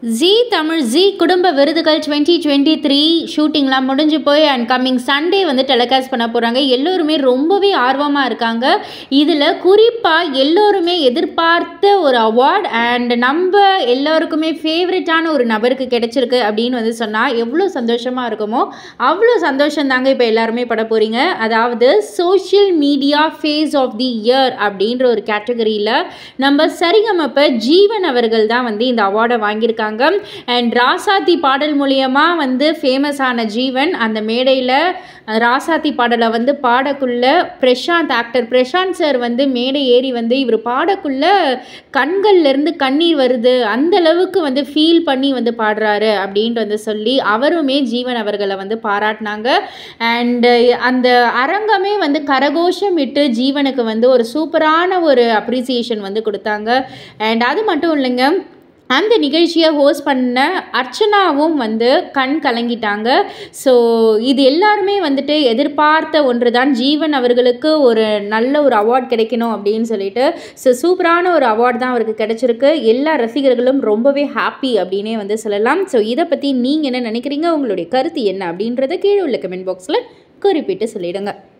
G Tamil G குடும்ப விருதுகள் twenty twenty three ஷூட்டிங்லாம் முடிஞ்சு போய் அண்ட் கம்மிங் சண்டே வந்து டெலிகாஸ்ட் பண்ண போகிறாங்க எல்லோருமே ரொம்பவே ஆர்வமாக இருக்காங்க இதில் குறிப்பாக எல்லோருமே எதிர்பார்த்த ஒரு அவார்ட் அண்ட் நம்ம எல்லோருக்குமே ஃபேவரட்டான ஒரு நபருக்கு கிடைச்சிருக்கு அப்படின்னு வந்து சொன்னால் எவ்வளோ சந்தோஷமாக இருக்குமோ அவ்வளோ சந்தோஷம் தாங்க இப்போ எல்லாருமே பட போகிறீங்க அதாவது social media face of the year அப்படின்ற ஒரு கேட்டகரியில் நம்ம சரிகமப்ப ஜீவன் அவர்கள் தான் வந்து இந்த அவார்டை வாங்கியிருக்காங்க அண்ட் ராசாத்தி பாடல் மூலியமாக வந்து ஃபேமஸ் ஆன ஜீவன் அந்த மேடையில் ராசாத்தி பாடலை வந்து பாடக்குள்ள பிரசாந்த் ஆக்டர் பிரசாந்த் சார் வந்து மேடை ஏறி வந்து இவர் பாடக்குள்ள கண்கள்லேருந்து கண்ணீர் வருது அந்த அளவுக்கு வந்து ஃபீல் பண்ணி வந்து பாடுறாரு அப்படின்ட்டு வந்து சொல்லி அவருமே ஜீவன் அவர்களை வந்து பாராட்டினாங்க அண்டு அந்த அரங்கமே வந்து கரகோஷம் விட்டு ஜீவனுக்கு வந்து ஒரு சூப்பரான ஒரு அப்ரிசியேஷன் வந்து கொடுத்தாங்க அண்ட் அது மட்டும் இல்லைங்க அந்த நிகழ்ச்சியை ஹோஸ்ட் பண்ண அர்ச்சனாவும் வந்து கண் கலங்கிட்டாங்க ஸோ இது எல்லாருமே வந்துட்டு எதிர்பார்த்த ஒன்று தான் ஜீவன் அவர்களுக்கு ஒரு நல்ல ஒரு அவார்ட் கிடைக்கணும் அப்படின்னு சொல்லிட்டு ஸோ சூப்பரான ஒரு அவார்ட் தான் அவருக்கு கிடைச்சிருக்கு எல்லா ரசிகர்களும் ரொம்பவே ஹாப்பி அப்படின்னே வந்து சொல்லலாம் ஸோ இதை பற்றி நீங்கள் என்ன நினைக்கிறீங்க உங்களுடைய கருத்து என்ன அப்படின்றத கீழே உள்ள கமெண்ட் பாக்ஸில் குறிப்பிட்டு சொல்லிடுங்க